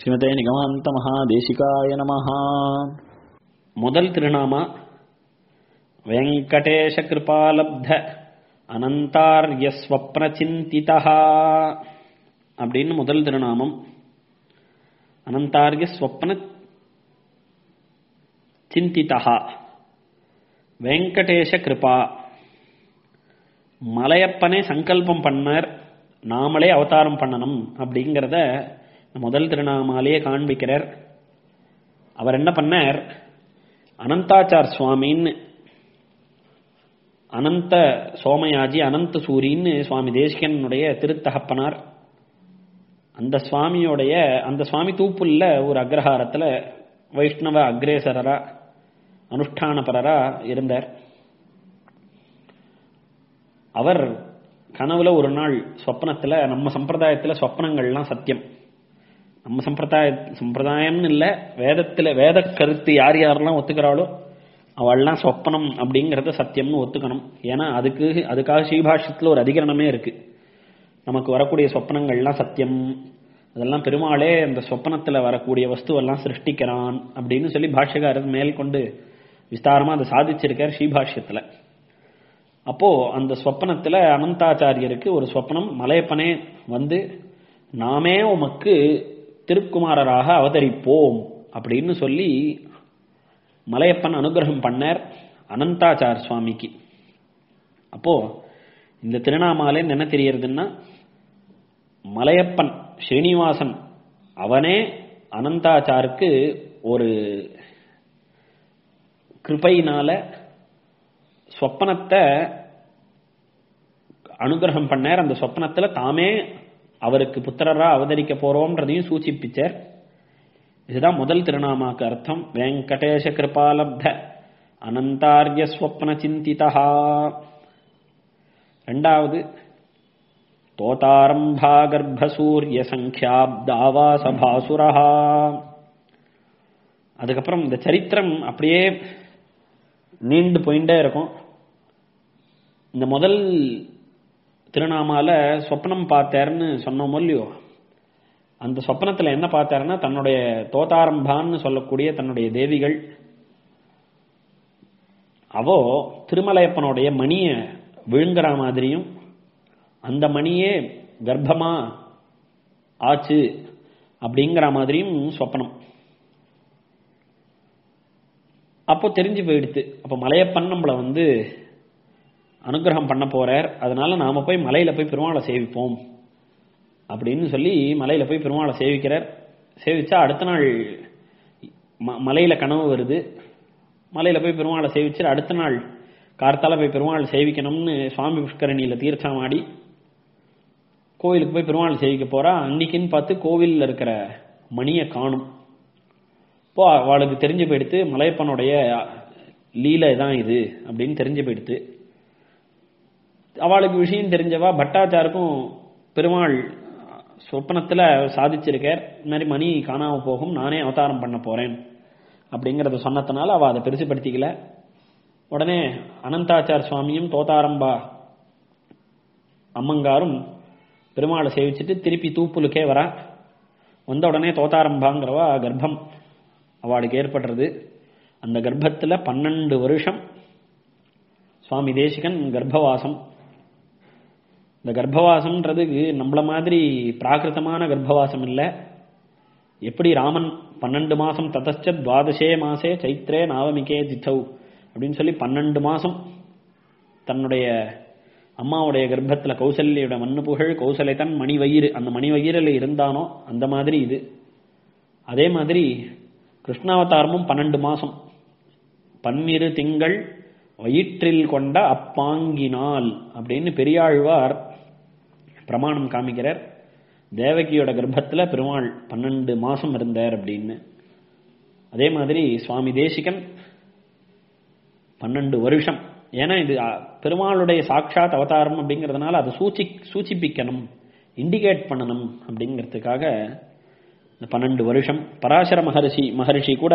ஸ்ரீமதே நிகமாந்த மகாதேசிகாய நமஹ முதல் திருநாமா வெங்கடேஷ கிருபாலப்த அனந்தார்ய ஸ்வப்ன சிந்திதா அப்படின்னு முதல் திருநாமம் அனந்தார்ய ஸ்வப்ன சிந்திதா வெங்கடேஷ கிருபா மலையப்பனே சங்கல்பம் பண்ணார் நாமளே அவதாரம் பண்ணணும் அப்படிங்கிறத முதல் திருநாமாலேயே காண்பிக்கிறார் அவர் என்ன பண்ணார் அனந்தாச்சார் சுவாமின்னு அனந்த சோமயாஜி அனந்த சூரின்னு சுவாமி தேசிகனுடைய திருத்தகப்பனார் அந்த சுவாமியோடைய அந்த சுவாமி தூப்புல்ல ஒரு அக்ரஹாரத்தில் வைஷ்ணவ அக்ரேசரரா அனுஷ்டானபரரா இருந்தார் அவர் கனவுல ஒரு நாள் சொப்னத்துல நம்ம சம்பிரதாயத்துல சொப்னங்கள்லாம் சத்தியம் நம்ம சம்பிரதாய சம்பிரதாயம்னு இல்ல வேதத்துல வேத கருத்து யார் யாரெல்லாம் ஒத்துக்கிறாளோ அவள்லாம் சொப்பனம் அப்படிங்கறத சத்தியம்னு ஒத்துக்கணும் ஏன்னா அதுக்கு அதுக்காக ஸ்ரீபாஷ்யத்துல ஒரு அதிகரணமே இருக்கு நமக்கு வரக்கூடிய சொப்பனங்கள்லாம் சத்தியம் அதெல்லாம் பெருமாளே அந்த சொப்பனத்துல வரக்கூடிய வஸ்துவெல்லாம் சிருஷ்டிக்கிறான் அப்படின்னு சொல்லி பாஷ்யக்காரர் மேல் கொண்டு விஸ்தாரமா அதை சாதிச்சிருக்கார் ஸ்ரீபாஷ்யத்துல அப்போ அந்த சொப்பனத்துல அனந்தாச்சாரியருக்கு ஒரு சொப்பனம் மலையப்பனே வந்து நாமே உமக்கு திருக்குமாரராக அவதரிப்போம் அப்படின்னு சொல்லி மலையப்பன் அனுகிரகம் பண்ணார் அனந்தாச்சார் சுவாமிக்கு அப்போ இந்த திருநாமாலே என்ன தெரியறதுன்னா மலையப்பன் ஸ்ரீனிவாசன் அவனே அனந்தாச்சாருக்கு ஒரு கிருபையினால சொப்பனத்தை அனுகிரகம் பண்ணார் அந்த சொப்பனத்துல தாமே அவருக்கு புத்திரரா அவதரிக்க போறோம்ன்றதையும் சூச்சிப்பிச்சார் இதுதான் முதல் திருநாமாக்கு அர்த்தம் வெங்கடேஷ கிருபாலப்த அனந்தாரிய ஸ்வப்ன சிந்திதா ரெண்டாவது தோதாரம்பா கர்ப்பசூரிய சங்கியாப்தாவாசபாசுரா அதுக்கப்புறம் இந்த சரித்திரம் அப்படியே நீண்டு போயிட்டே இருக்கும் இந்த முதல் திருநாமால சொப்னம் பார்த்தாருன்னு சொன்னோமோ இல்லையோ அந்த சொப்னத்துல என்ன பார்த்தாருன்னா தன்னுடைய தோதாரம்பான்னு சொல்லக்கூடிய தன்னுடைய தேவிகள் அவோ திருமலையப்பனுடைய மணிய விழுங்குற மாதிரியும் அந்த மணியே கர்ப்பமா ஆச்சு அப்படிங்கிற மாதிரியும் சொப்பனம் அப்போ தெரிஞ்சு போயிடுத்து அப்போ மலையப்பன் நம்மளை வந்து அனுகிரகம் பண்ண போறார் அதனால நாம போய் மலையில போய் பெருமாளை சேவிப்போம் அப்படின்னு சொல்லி மலையில போய் பெருமாளை சேவிக்கிறார் சேவிச்சா அடுத்த நாள் மலையில கனவு வருது மலையில போய் பெருமாளை சேவிச்சு அடுத்த நாள் கார்த்தால போய் பெருமாள் சேவிக்கணும்னு சுவாமி புஷ்கரணியில தீர்த்தம் ஆடி கோவிலுக்கு போய் பெருமாள் சேவிக்க போறா அன்னைக்குன்னு பார்த்து கோவிலில் இருக்கிற மணியை காணும் இப்போ அவளுக்கு தெரிஞ்சு போயிடுத்து மலையப்பனுடைய லீலை தான் இது அப்படின்னு தெரிஞ்சு போயிடுத்து அவளுக்கு விஷயம் தெரிஞ்சவா பட்டாச்சாருக்கும் பெருமாள் சொப்பனத்துல சாதிச்சிருக்கார் இந்த மாதிரி மணி காணாம போகும் நானே அவதாரம் பண்ண போறேன் அப்படிங்கறத சொன்னதுனால அவ அதை பெருசுப்படுத்திக்கல உடனே அனந்தாச்சார் சுவாமியும் தோதாரம்பா அம்மங்காரும் பெருமாளை சேவிச்சுட்டு திருப்பி தூப்புலுக்கே வரா வந்த உடனே தோதாரம்பாங்கிறவா கர்ப்பம் அவளுக்கு ஏற்படுறது அந்த கர்ப்பத்துல பன்னெண்டு வருஷம் சுவாமி தேசிகன் கர்ப்பவாசம் இந்த கர்ப்பவாசம்ன்றதுக்கு நம்மள மாதிரி பிராகிருதமான கர்ப்பவாசம் இல்லை எப்படி ராமன் பன்னெண்டு மாசம் ததச்ச துவாதசே மாசே சைத்ரே நாவமிகே தித்தௌ அப்படின்னு சொல்லி பன்னெண்டு மாசம் தன்னுடைய அம்மாவுடைய கர்ப்பத்துல கௌசல்யோட மண்ணு புகழ் கௌசலை தன் மணி வயிறு அந்த மணி வயிறில் இருந்தானோ அந்த மாதிரி இது அதே மாதிரி கிருஷ்ணாவதாரமும் பன்னெண்டு மாசம் பன்னிரு திங்கள் வயிற்றில் கொண்ட அப்பாங்கினால் அப்படின்னு பெரியாழ்வார் பிரமாணம் காமிக்கிறார் தேவகியோட கர்ப்பத்துல பெருமாள் பன்னெண்டு மாசம் இருந்தார் அப்படின்னு அதே மாதிரி சுவாமி தேசிகன் பன்னெண்டு வருஷம் ஏன்னா இது பெருமாளுடைய சாட்சாத் அவதாரம் அப்படிங்கிறதுனால அதை சூச்சி சூச்சிப்பிக்கணும் இண்டிகேட் பண்ணணும் அப்படிங்கிறதுக்காக இந்த பன்னெண்டு வருஷம் பராசர மகரிஷி மகரிஷி கூட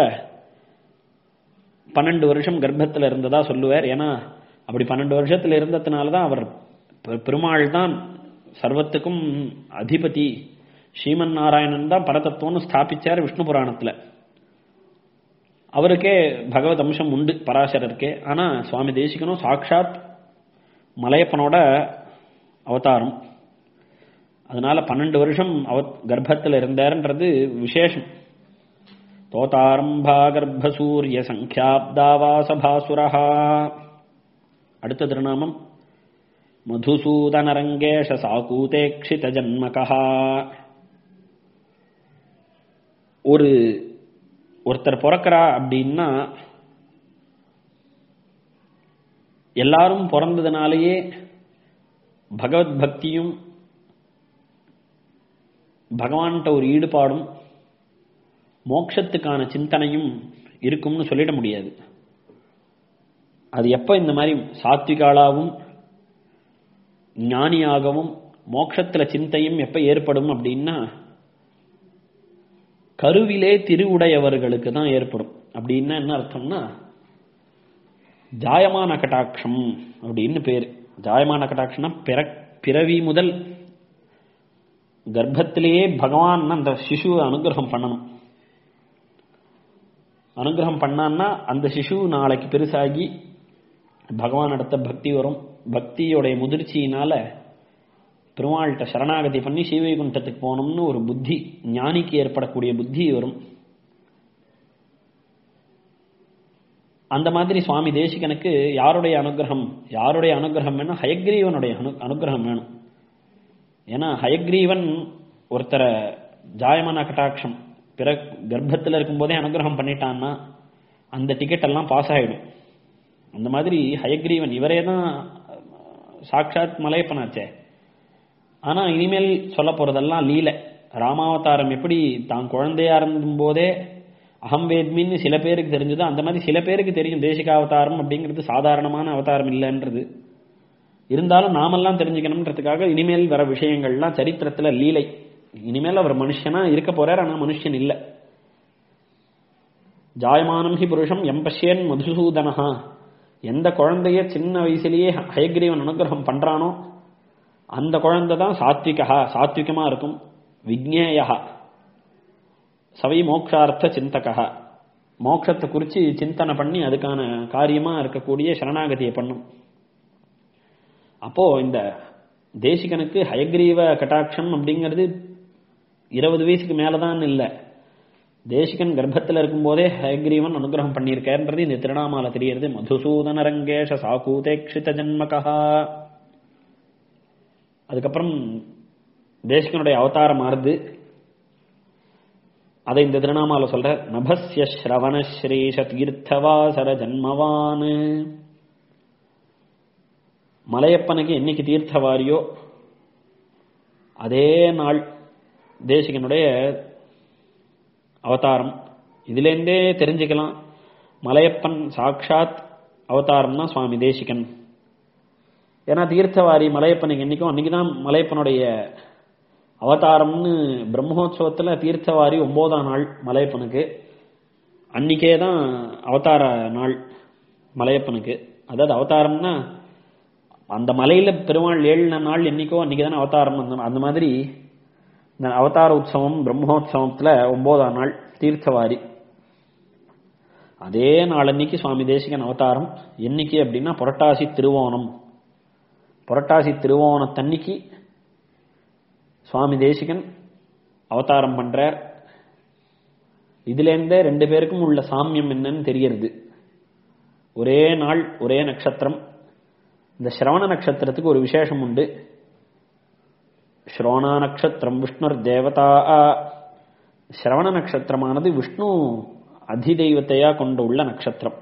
பன்னெண்டு வருஷம் கர்ப்பத்தில் இருந்ததா சொல்லுவார் ஏன்னா அப்படி பன்னெண்டு வருஷத்தில் இருந்ததுனால தான் அவர் பெருமாள் தான் சர்வத்துக்கும் அதிபதி ஸ்ரீமன் நாராயணன் தான் பரதத்துவம்னு ஸ்தாபிச்சார் விஷ்ணு புராணத்துல அவருக்கே பகவத் அம்சம் உண்டு பராசரருக்கே ஆனா சுவாமி தேசிகனும் சாட்சாத் மலையப்பனோட அவதாரம் அதனால பன்னெண்டு வருஷம் அவ கர்ப்பத்தில் இருந்தாருன்றது விசேஷம் தோதாரம்பா கர்ப்பசூரிய சங்கியாப்தாவாசபாசுரஹா அடுத்த திருநாமம் மதுசூதனரங்கேஷ சாகூதேக்ஷித ஜன்மகா ஒரு ஒருத்தர் பிறக்கிறா அப்படின்னா எல்லாரும் பிறந்ததுனாலேயே பகவத் பக்தியும் பகவான்கிட்ட ஒரு ஈடுபாடும் மோட்சத்துக்கான சிந்தனையும் இருக்கும்னு சொல்லிட முடியாது அது எப்போ இந்த மாதிரி சாத்விகாலாவும் ஞானியாகவும் மோட்சத்துல சிந்தையும் எப்ப ஏற்படும் அப்படின்னா கருவிலே திருவுடையவர்களுக்கு தான் ஏற்படும் அப்படின்னா என்ன அர்த்தம்னா ஜாயமான கட்டாட்சம் அப்படின்னு பேர் ஜாயமான கட்டாட்சம்னா பிற பிறவி முதல் கர்ப்பத்திலேயே பகவான் அந்த சிசுவை அனுகிரகம் பண்ணணும் அனுகிரகம் பண்ணான்னா அந்த சிசு நாளைக்கு பெருசாகி பகவான் இடத்த பக்தி வரும் பக்தியோடைய முதிர்ச்சியினால பெருமாள்கிட்ட சரணாகதி பண்ணி சீவைகுண்டத்துக்கு போகணும்னு ஒரு புத்தி ஞானிக்கு ஏற்படக்கூடிய புத்தி வரும் அந்த மாதிரி சுவாமி தேசிகனுக்கு யாருடைய அனுகிரகம் யாருடைய அனுகிரகம் வேணும் ஹயக்ரீவனுடைய அனு அனுகிரகம் வேணும் ஏன்னா ஹயக்ரீவன் ஒருத்தரை ஜாயமான கட்டாட்சம் பிற கர்ப்பத்தில் இருக்கும்போதே அனுகிரகம் பண்ணிட்டான்னா அந்த டிக்கெட் எல்லாம் பாஸ் ஆகிடும் அந்த மாதிரி ஹயக்ரீவன் இவரே தான் சாட்சாத் மலையப்பனாச்சே ஆனா இனிமேல் சொல்ல போறதெல்லாம் லீல ராமாவதாரம் எப்படி தான் குழந்தையா இருந்தும் போதே அகம் வேத்மின்னு சில பேருக்கு தெரிஞ்சதோ அந்த மாதிரி சில பேருக்கு தெரியும் தேசிகாவதாரம் அப்படிங்கிறது சாதாரணமான அவதாரம் இல்லைன்றது இருந்தாலும் நாமெல்லாம் தெரிஞ்சுக்கணுன்றதுக்காக இனிமேல் வர விஷயங்கள்லாம் சரித்திரத்துல லீலை இனிமேல் அவர் மனுஷனா இருக்க போறார் ஆனா மனுஷன் இல்லை ஜாயமானம் ஹி புருஷம் எம்பஷ்யன் மதுசூதனஹா எந்த குழந்தைய சின்ன வயசுலயே ஹயக்ரீவன் அனுகிரகம் பண்றானோ அந்த குழந்தை தான் சாத்விகா சாத்விகமா இருக்கும் விக்னேயா சவை மோக்ஷார்த்த சிந்தகா மோட்சத்தை குறித்து சிந்தனை பண்ணி அதுக்கான காரியமா இருக்கக்கூடிய சரணாகதியை பண்ணும் அப்போ இந்த தேசிகனுக்கு ஹயக்ரீவ கட்டாட்சம் அப்படிங்கிறது இருபது வயசுக்கு மேலதான் இல்லை தேசிகன் கர்ப்பத்தில் இருக்கும்போதே ஹயக்ரீவன் அனுகிரகம் பண்ணியிருக்காருன்றது இந்த திருநாமால தெரியறது மதுசூதன ரங்கேஷ சாகூதேக்ஷித ஜன்மகா அதுக்கப்புறம் தேசிகனுடைய அவதாரம் மாறுது அதை இந்த திருநாமால சொல்ற நபஸ்ய ஸ்ரவண ஸ்ரீஷ தீர்த்தவாசர ஜன்மவான் மலையப்பனுக்கு என்னைக்கு தீர்த்தவாரியோ அதே நாள் தேசிகனுடைய அவதாரம் இதுலேருந்தே தெரிஞ்சுக்கலாம் மலையப்பன் சாட்சாத் அவதாரம்னா சுவாமி தேசிகன் ஏன்னா தீர்த்தவாரி மலையப்பனுக்கு என்னைக்கும் அன்னைக்கு தான் மலையப்பனுடைய அவதாரம்னு பிரம்மோத்சவத்தில் தீர்த்தவாரி ஒன்பதாம் நாள் மலையப்பனுக்கு அன்னைக்கே தான் அவதார நாள் மலையப்பனுக்கு அதாவது அவதாரம்னா அந்த மலையில பெருமாள் ஏழின நாள் என்னைக்கோ அன்னைக்கு தானே அவதாரம் அந்த அந்த மாதிரி இந்த அவதார உற்சவம் பிரம்மோத்சவத்துல ஒன்பதாம் நாள் தீர்த்தவாரி அதே நாள் அன்னைக்கு சுவாமி தேசிகன் அவதாரம் என்னைக்கு அப்படின்னா புரட்டாசி திருவோணம் புரட்டாசி திருவோணத்தன்னைக்கு சுவாமி தேசிகன் அவதாரம் பண்றார் இதுலேருந்தே ரெண்டு பேருக்கும் உள்ள சாமியம் என்னன்னு தெரியறது ஒரே நாள் ஒரே நட்சத்திரம் இந்த சிரவண நட்சத்திரத்துக்கு ஒரு விசேஷம் உண்டு ஸ்ரோணா நட்சத்திரம் விஷ்ணுர் தேவதா சிரவண நட்சத்திரமானது விஷ்ணு அதிதெய்வத்தையா கொண்டு உள்ள நட்சத்திரம்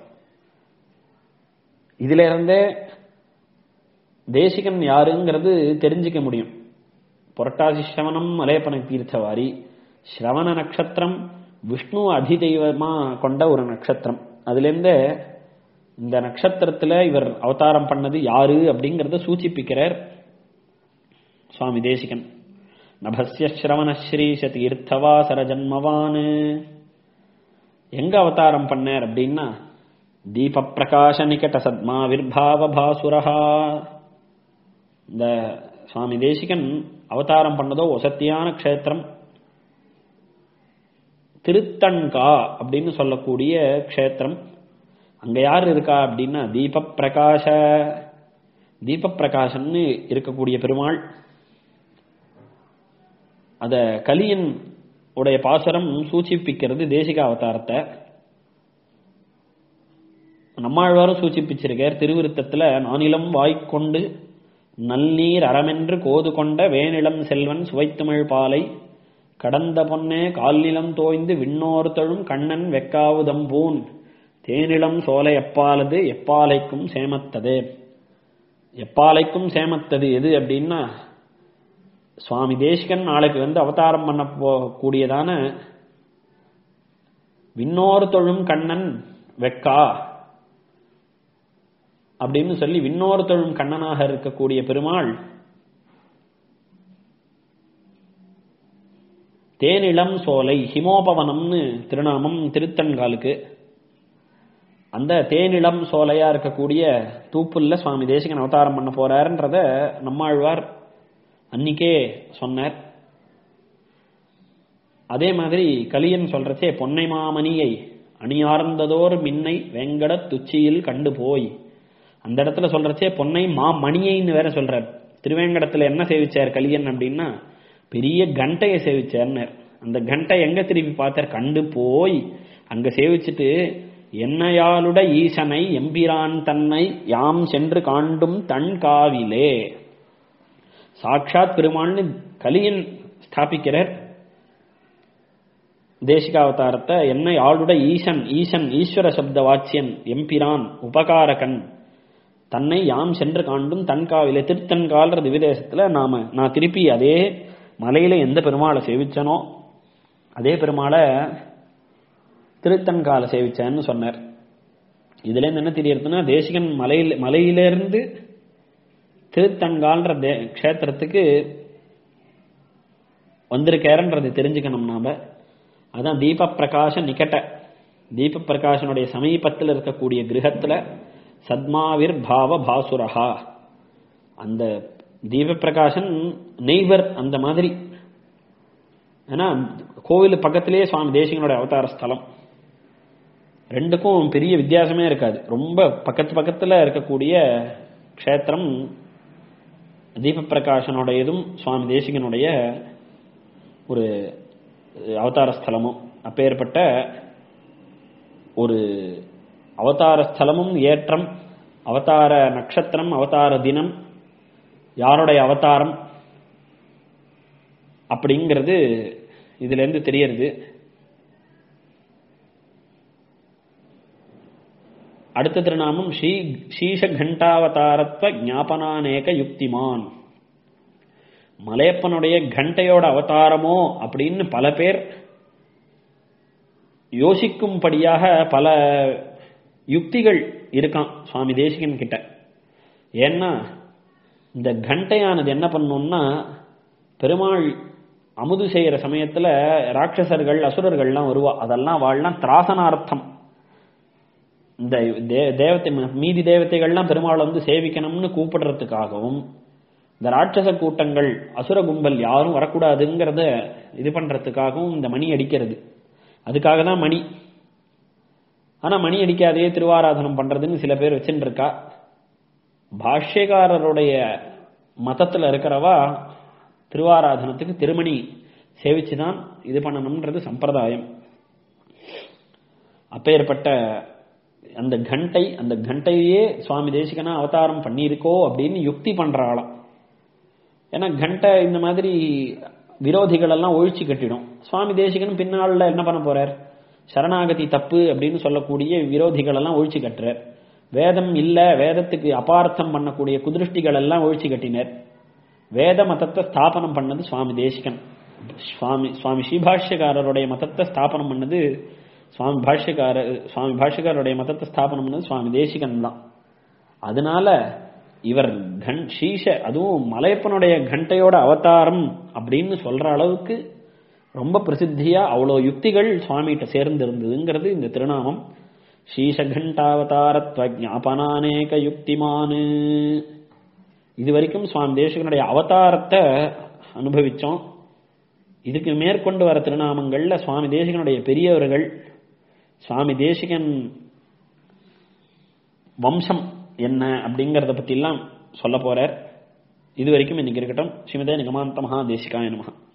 இதுல இருந்தே தேசிகன் யாருங்கிறது தெரிஞ்சுக்க முடியும் புரட்டாசி சிரவணம் மலையப்பன தீர்த்தவாரி சிரவண நட்சத்திரம் விஷ்ணு அதிதெய்வமா கொண்ட ஒரு நட்சத்திரம் அதுல இருந்தே இந்த நட்சத்திரத்துல இவர் அவதாரம் பண்ணது யாரு அப்படிங்கறத சூச்சிப்பிக்கிறார் சுவாமி தேசிகன் நபஸ்ய ஸ்ரவண ஸ்ரீஷ தீர்த்தவாசர ஜன்மவான் எங்க அவதாரம் பண்ணார் அப்படின்னா தீப பிரகாச நிகட சத்மா விர்பாவ பாசுரஹா இந்த சுவாமி தேசிகன் அவதாரம் பண்ணதோ வசத்தியான க்ஷேத்திரம் திருத்தன்கா அப்படின்னு சொல்லக்கூடிய க்ஷேத்திரம் அங்க யார் இருக்கா அப்படின்னா தீப பிரகாஷ தீப பிரகாசன்னு இருக்கக்கூடிய பெருமாள் அத கலியன் உடைய பாசுரம் சூச்சிப்பிக்கிறது தேசிக அவதாரத்தை நம்மாழ்வாரும் சூச்சிப்பிச்சிருக்கார் திருவிருத்தத்துல நானிலம் வாய்க்கொண்டு நல்நீர் அறமென்று கோது கொண்ட வேனிலம் செல்வன் சுவைத்தமிழ் பாலை கடந்த பொன்னே கால்நிலம் தோய்ந்து விண்ணோர் தழும் கண்ணன் வெக்காவுதம்பூன் தேனிலம் சோலை எப்பாலது எப்பாலைக்கும் சேமத்தது எப்பாலைக்கும் சேமத்தது எது அப்படின்னா சுவாமி தேசிகன் நாளைக்கு வந்து அவதாரம் பண்ண கூடியதான விண்ணோர் தொழும் கண்ணன் வெக்கா அப்படின்னு சொல்லி விண்ணோர் தொழும் கண்ணனாக இருக்கக்கூடிய பெருமாள் தேனிளம் சோலை ஹிமோபவனம்னு திருநாமம் திருத்தன்காலுக்கு அந்த தேனிளம் சோலையா இருக்கக்கூடிய தூப்புல்ல சுவாமி தேசிகன் அவதாரம் பண்ண போறாருன்றத நம்மாழ்வார் அன்னிக்கே சொன்னார் அதே மாதிரி கலியன் சொல்றச்சே பொன்னை மாமணியை அணியார்ந்ததோர் மின்னை வெங்கட துச்சியில் கண்டு போய் அந்த இடத்துல சொல்றச்சே பொன்னை மா மணியைன்னு வேற சொல்றார் திருவேங்கடத்துல என்ன சேவிச்சார் கலியன் அப்படின்னா பெரிய கண்டையை சேவிச்சார்னர் அந்த கண்டை எங்க திருப்பி பார்த்தார் கண்டு போய் அங்க சேவிச்சுட்டு என்னையாளுட ஈசனை எம்பிரான் தன்னை யாம் சென்று காண்டும் தன் காவிலே சாட்சாத் பெருமாள்னு கலியன் ஸ்தாபிக்கிறார் தேசிகாவதாரத்தை என்னை ஆளுட ஈசன் ஈசன் ஈஸ்வர சப்த வாச்சியன் எம்பிரான் உபகாரகன் தன்னை யாம் சென்று காண்டும் தன்காவிலே திருத்தன்கால்ற திவிதேசத்துல நாம நான் திருப்பி அதே மலையில எந்த பெருமாளை சேவிச்சனோ அதே பெருமாளை திருத்தன்கால சேவிச்சேன்னு சொன்னார் இதுல இருந்து என்ன தெரியறதுன்னா தேசிகன் மலையில மலையிலிருந்து திருத்தன்கால்ன்ற தே க்ஷேத்திரத்துக்கு வந்திருக்காருன்றது தெரிஞ்சுக்கணும் நாம அதான் தீப பிரகாஷ நிகட்ட தீப பிரகாஷனுடைய சமீபத்தில் இருக்கக்கூடிய கிரகத்துல சத்மாவிர் பாவ பாசுரஹா அந்த தீப பிரகாசன் நெய்வர் அந்த மாதிரி ஏன்னா கோவில் பக்கத்திலேயே சுவாமி தேசிகனுடைய அவதார ஸ்தலம் ரெண்டுக்கும் பெரிய வித்தியாசமே இருக்காது ரொம்ப பக்கத்து பக்கத்துல இருக்கக்கூடிய க்ஷேத்திரம் தீப பிரகாசனுடையதும் சுவாமி தேசிகனுடைய ஒரு அவதார ஸ்தலமும் அப்பேற்பட்ட ஒரு அவதார ஸ்தலமும் ஏற்றம் அவதார நட்சத்திரம் அவதார தினம் யாருடைய அவதாரம் அப்படிங்கிறது இதுல இருந்து தெரியறது அடுத்த திருநாமம் ஸ்ரீ ஸ்ரீஷ கண்டாவதாரத்வ ஞாபனானேக யுக்திமான் மலையப்பனுடைய கண்டையோட அவதாரமோ அப்படின்னு பல பேர் யோசிக்கும்படியாக பல யுக்திகள் இருக்கான் சுவாமி தேசிகன் கிட்ட ஏன்னா இந்த கண்டையானது என்ன பண்ணும்னா பெருமாள் அமுது செய்யற சமயத்துல ராட்சசர்கள் அசுரர்கள்லாம் வருவா அதெல்லாம் வாழலாம் திராசனார்த்தம் இந்த தேவத்தை மீதி தேவதைகள்லாம் பெருமாள் வந்து சேவிக்கணும்னு கூப்பிடுறதுக்காகவும் இந்த ராட்சச கூட்டங்கள் அசுர கும்பல் யாரும் வரக்கூடாதுங்கிறத இது பண்றதுக்காகவும் இந்த மணி அடிக்கிறது அதுக்காக தான் மணி ஆனா மணி அடிக்காதே திருவாராதனம் பண்றதுன்னு சில பேர் வச்சுட்டு இருக்கா பாஷ்யக்காரருடைய மதத்துல இருக்கிறவா திருவாராதனத்துக்கு திருமணி சேவிச்சுதான் இது பண்ணணும்ன்றது சம்பிரதாயம் அப்பேற்பட்ட அந்த கண்டை அந்த கண்டையே சுவாமி தேசிகனா அவதாரம் பண்ணியிருக்கோ அப்படின்னு யுக்தி பண்றாளாம் ஏன்னா கண்டை இந்த மாதிரி விரோதிகள் எல்லாம் ஒழிச்சு கட்டிடும் சுவாமி தேசிகன் பின்னால என்ன பண்ண போறார் சரணாகதி தப்பு அப்படின்னு சொல்லக்கூடிய விரோதிகள் எல்லாம் ஒழிச்சு கட்டுறார் வேதம் இல்ல வேதத்துக்கு அபார்த்தம் பண்ணக்கூடிய குதிருஷ்டிகள் எல்லாம் ஒழிச்சு கட்டினர் வேத மதத்தை ஸ்தாபனம் பண்ணது சுவாமி தேசிகன் சுவாமி சுவாமி ஸ்ரீபாஷ்யக்காரருடைய மதத்தை ஸ்தாபனம் பண்ணது சுவாமி பாஷ்யக்கார சுவாமி பாஷ்யக்காரருடைய மதத்தை ஸ்தாபனம் பண்ணது சுவாமி தேசிகன் தான் அதனால இவர் கண் ஷீஷ அதுவும் மலையப்பனுடைய கண்டையோட அவதாரம் அப்படின்னு சொல்ற அளவுக்கு ரொம்ப பிரசித்தியா அவ்வளோ யுக்திகள் சுவாமிகிட்ட சேர்ந்து இருந்ததுங்கிறது இந்த திருநாமம் ஸ்ரீஷகண்டாவதாரத்வ ஜாபனானேக யுக்திமானு இது வரைக்கும் சுவாமி தேசிகனுடைய அவதாரத்தை அனுபவிச்சோம் இதுக்கு மேற்கொண்டு வர திருநாமங்கள்ல சுவாமி தேசிகனுடைய பெரியவர்கள் சுவாமி தேசிகன் வம்சம் என்ன அப்படிங்கறத பத்தி எல்லாம் சொல்ல போறார் இது வரைக்கும் இன்னைக்கு இருக்கட்டும் ஸ்ரீமதே நிகமாந்த மகா தேசிகாய நமகா